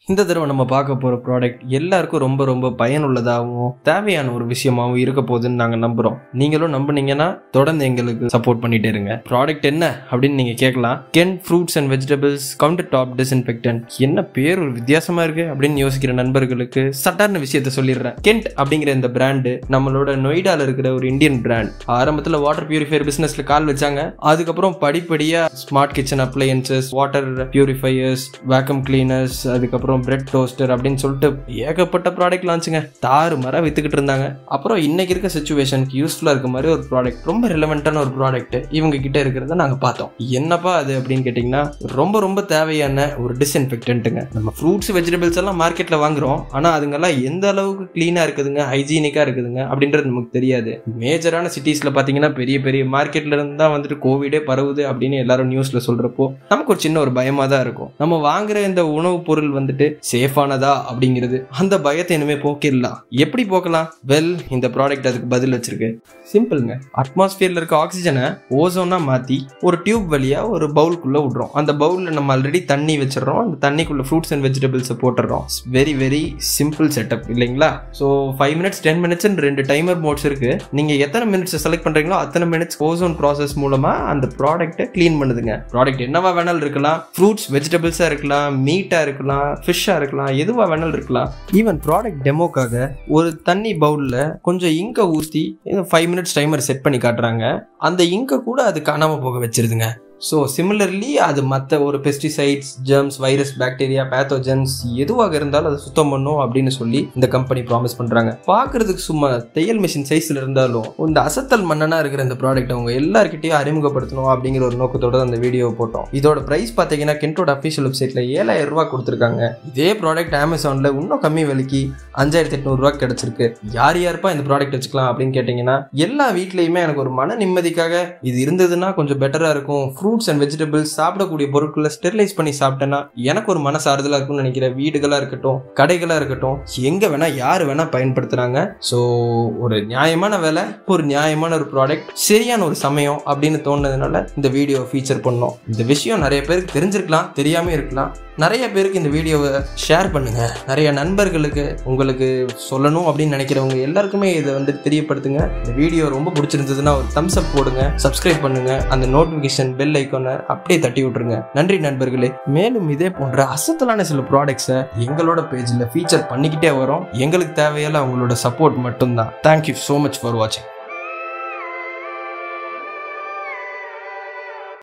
இந்த தடவை நம்ம பார்க்க போகிற ப்ராடக்ட் எல்லாருக்கும் ரொம்ப ரொம்ப பயனுள்ளதாகவும் தேவையான ஒரு விஷயமாகவும் இருக்க போகுதுன்னு நாங்கள் நம்புகிறோம் நீங்களும் நம்புனீங்கன்னா தொடர்ந்து எங்களுக்கு சப்போர்ட் பண்ணிட்டே இருங்க ப்ராடக்ட் என்ன அப்படின்னு நீங்கள் கேட்கலாம் Kent fruits and vegetables countertop disinfectant என்ன பேர் ஒரு வித்தியாசமாக இருக்கு அப்படின்னு யோசிக்கிற நண்பர்களுக்கு சட்டார்னு விஷயத்த சொல்லிடுறேன் கென்ட் அப்படிங்கிற இந்த பிராண்டு நம்மளோட நொய்டால இருக்கிற ஒரு இந்தியன் பிராண்ட் ஆரம்பத்தில் வாட்டர் பியூரிஃபையர் பிசினஸ்ல கால் வச்சாங்க அதுக்கப்புறம் படிப்படியா smart kitchen appliances water purifiers vacuum cleaners அதுக்கப்புறம் பிரெட் டோஸ்டர் அப்படின்னு சொல்லிட்டு ஏகப்பட்ட ப்ராடக்ட் லான்ச்சுங்க தாறு மரம் வித்துக்கிட்டு இருந்தாங்க அப்புறம் இன்னைக்கு இருக்க சுச்சுவேஷனுக்கு யூஸ்ஃபுல்லா இருக்க மாதிரி ஒரு ப்ராடக்ட் ரொம்ப ரிலவெண்ட்டான ஒரு ப்ராடக்ட் இவங்க கிட்ட இருக்கிறத நாங்க பார்த்தோம் என்னப்பா அது அப்படின்னு கேட்டிங்கன்னா ரொம்ப ரொம்ப தேவையான ஒரு டிஸ்இன்ஃபெக்டன்ட்டுங்க நம்ம ஃப்ரூட்ஸ் வெஜிடபிள்ஸ் எல்லாம் மார்க்கெட்ல வாங்குறோம் ஆனா அதுங்கெல்லாம் எந்த அளவுக்கு கிளீனா இருக்குதுங்க ஹைஜீனிக்கா இருக்குதுங்க அப்படின்றது நமக்கு தெரியாது மேஜரான சிட்டிஸ்ல பாத்தீங்கன்னா பெரிய பெரிய மார்க்கெட்ல இருந்து தான் வந்துட்டு கோவிடே பரவுது அப்படின்னு எல்லாரும் நியூஸ்ல சொல்றப்போ நமக்கு ஒரு சின்ன ஒரு பயமா தான் இருக்கும் நம்ம வாங்குற இந்த உணவுப் பொருள் வந்துட்டு சேஃபானதா அப்படிங்கிறது அந்த பயத்தை இனிமே போக்கிடலாம் எப்படி போக்கலாம் வெல் இந்த ப்ராடக்ட் அதுக்கு பதில் வச்சிருக்கு சிம்பிள்ங்க அட்மாஸ்பியர்ல இருக்க ஆக்சிஜனை ஓசோனா மாத்தி ஒரு டியூப் வழியா ஒரு பவுலுக்குள்ள விடுறோம் அந்த பவுல்ல நம்ம ஆல்ரெடி தண்ணி வச்சிடறோம் அந்த தண்ணிக்குள்ள ஃப்ரூட்ஸ் அண்ட் வெஜிடபிள்ஸை போட்டுடுறோம் வெரி வெரி சிம்பிள் செட்டப் இல்லைங்களா so five minutes ten minutes ரெண்டு டைமர் மோட்ஸ் இருக்கு நீங்க எத்தனை மினிட்ஸ் செலக்ட் பண்றீங்களோ அத்தனை மினிட்ஸ் ஓசோன் ப்ராசஸ் மூலமா அந்த ப்ராடக்ட்டை க்ளீன் பண்ணுதுங்க ப்ராடக்ட் என்னவா வேணாலும் இருக்கலாம் ஃப்ரூட்ஸ் வெஜிடபிள்ஸா இருக்கலாம் மீட்டா இருக்கலாம் ஃபிஷ்ஷா இருக்கலாம் எதுவா வேணாலும் இருக்கலாம் ஈவன் ப்ராடக்ட் டெமோக்காக ஒரு தண்ணி பவுல்ல கொஞ்சம் இங்கை ஊற்றி ஃபைவ் மினிட்ஸ் டைமர் செட் பண்ணி காட்டுறாங்க அந்த இங்கை கூட அது காணாம போக வச்சிருதுங்க ஸோ சிமிலர்லி அது மற்ற ஒரு pesticides germs virus bacteria pathogens எதுவாக இருந்தாலும் அதை சுத்தம் பண்ணும் அப்படின்னு சொல்லி இந்த கம்பெனி ப்ராமிஸ் பண்ணுறாங்க பார்க்கறதுக்கு சும்மா தையல் மிஷின் சைஸில் இருந்தாலும் இந்த அசத்தல் மன்னனாக இருக்கிற இந்த ப்ராடக்ட் அவங்க எல்லாருக்கிட்டையும் அறிமுகப்படுத்தணும் அப்படிங்கிற ஒரு நோக்கத்தோட அந்த வீடியோ போட்டோம் இதோட ப்ரைஸ் பார்த்தீங்கன்னா கென்டோட அஃபிஷியல் வெப்சைட்டில் ஏழாயிரம் ரூபா கொடுத்துருக்காங்க இதே ப்ராடக்ட் அமேசானில் இன்னும் கம்மி விலைக்கு அஞ்சாயிரத்தி எட்நூறுரூவா கிடச்சிருக்கு யார் யாருப்பா இந்த ப்ராடக்ட் வச்சுக்கலாம் அப்படின்னு கேட்டிங்கன்னா எல்லா வீட்லேயுமே எனக்கு ஒரு மன நிம்மதிக்காக இது இருந்ததுன்னா கொஞ்சம் பெட்டராக இருக்கும் ஃப்ரூட்ஸ் அண்ட் வெஜிடபிள்ஸ் சாப்பிடக்கூடிய பொருட்களை ஸ்டெரிலைஸ் பண்ணி சாப்பிட்டேன்னா எனக்கு ஒரு மனசு ஆறுதலாக இருக்கும்னு நினைக்கிறேன் வீடுகளாக இருக்கட்டும் கடைகளாக இருக்கட்டும் எங்கே வேணால் யார் வேணால் பயன்படுத்துகிறாங்க ஸோ ஒரு நியாயமான விலை ஒரு நியாயமான ஒரு ப்ராடக்ட் சரியான ஒரு சமயம் அப்படின்னு தோணுனதுனால இந்த வீடியோ ஃபீச்சர் பண்ணோம் இந்த விஷயம் நிறைய பேருக்கு தெரிஞ்சிருக்கலாம் தெரியாமல் இருக்கலாம் நிறைய பேருக்கு இந்த வீடியோவை ஷேர் பண்ணுங்க நிறைய நண்பர்களுக்கு உங்களுக்கு சொல்லணும் அப்படின்னு நினைக்கிறவங்க எல்லாருக்குமே இதை வந்து தெரியப்படுத்துங்க இந்த வீடியோ ரொம்ப பிடிச்சிருந்ததுன்னா ஒரு தம்ஸ் அப் போடுங்க சப்ஸ்கிரைப் பண்ணுங்க அந்த நோட்டிஃபிகேஷன் பெல் ஐக்கானை அப்படியே தட்டி விட்டுருங்க நன்றி நண்பர்களே மேலும் இதே போன்ற அசத்தலான சில ப்ராடக்ட்ஸை எங்களோட பேஜில் ஃபீச்சர் பண்ணிக்கிட்டே வரோம் எங்களுக்கு தேவையில்ல அவங்களோட சப்போர்ட் மட்டும்தான் தேங்க்யூ ஸோ மச் ஃபார் வாட்சிங்